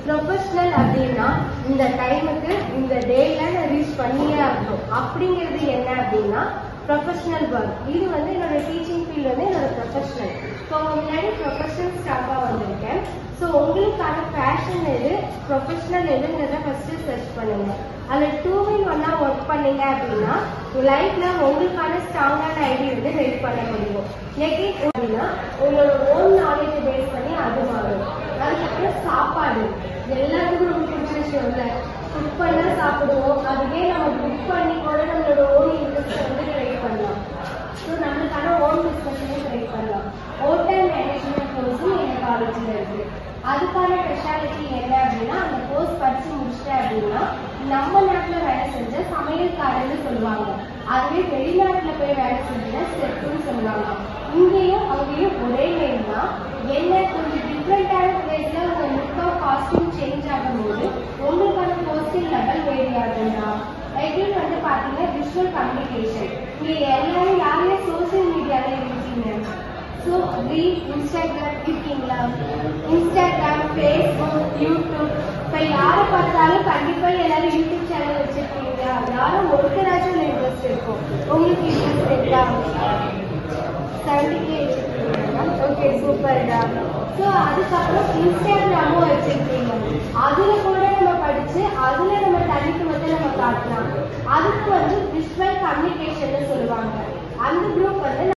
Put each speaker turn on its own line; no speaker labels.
professional அப்படின்னா இந்த டைமுக்கு இந்த டேல நான் ரீச் பண்ணியே ஆகணும் அப்படிங்கிறது என்ன அப்படின்னா ப்ரொஃபஷனல் ஒர்க் இது வந்து என்னோட டீச்சிங் ஃபீல்டு வந்து என்னோட ப்ரொஃபஷனல் ஸோ முன்னாடி ப்ரொஃபஷனல் ஸ்டாஃபாக வந்திருக்கேன் ஸோ உங்களுக்கான பேஷன் எது ப்ரொஃபஷனல் எதுங்கிறத ஃபர்ஸ்ட் சர்ச் பண்ணுங்க அதில் டூ இன் ஒன்னா ஒர்க் பண்ணீங்க அப்படின்னா லைஃப்ல உங்களுக்கான ஸ்ட்ராங்கான ஐடியா வந்து ஹெல்ப் பண்ண முடியும் நெகட்டிவ் அப்படின்னா உங்களோட ஓன் நாலேஜ் பேஸ் பண்ணி அது மாறும் அதுக்கப்புறம் சாப்பாடு எல்லாத்துக்கும் ரொம்ப பிடிச்ச விஷயம் இல்லை குக் பண்ணா சாப்பிடுவோம் அதுவே நம்ம குக் பண்ணி கூட நம்மளோட ஓன் இன்ட்ரெஸ்ட் வந்து ட்ரை பண்ணலாம் ஸோ நம்மளுக்கான ஓன் பிஸ்னஸையும் ட்ரை பண்ணலாம் ஹோட்டல் மேனேஜ்மெண்ட் கோர்ஸும் எங்கள் காலேஜில் இருக்கு அதுக்கான ஸ்பெஷாலிட்டி என்ன அப்படின்னா அந்த கோர்ஸ் படிச்சு முடிச்சிட்டேன் அப்படின்னா நம்ம நாட்டில் வேலை செஞ்ச சமையல்காரன்னு சொல்லுவாங்க அதுவே வெளிநாட்டில் போய் வேலை செஞ்ச ஸ்டெப்புன்னு சொல்லுவாங்க இங்கேயும் அங்கேயும் ஒரே நேம் தான் என்ன கொஞ்சம் டிஃப்ரெண்டான பிளேஸ்ல உங்க லுக் ஆஃப் காஸ்டியூம் சேஞ்ச் ஆகும்போது உங்களுக்கான போஸ்டிங் லெவல் வேரி ஆகுதுன்னா எகைன் வந்து பாத்தீங்கன்னா விஷுவல் கம்யூனிகேஷன் நீங்க எல்லாரும் யாருமே சோசியல் மீடியால இருக்கீங்க ஸோ ரீல் இன்ஸ்டாகிராம் இருக்கீங்களா இன்ஸ்டாகிராம் ஃபேஸ்புக் யூடியூப் இப்போ யாரை பார்த்தாலும் கண்டிப்பா எல்லாரும் யூடியூப் சேனல் வச்சிருக்கீங்களா யாரும் ஒருத்தராச்சும் இன்ட்ரெஸ்ட் இருக்கும் உங்களுக்கு இன்ட்ரெஸ்ட் இருக்கா செவன்டி கே ஓகே சூப்பர்டா ஸோ அதுக்கப்புறம் இன்ஸ்டாகிராமும் வச்சிருக்கீங்க அதுல கூட நம்ம படிச்சு அதுல நம்ம தனித்துவத்தை நம்ம காட்டலாம் அதுக்கு வந்து விஷுவல் கம்யூனிகேஷன் சொல்லுவாங்க அந்த குரூப் வந்து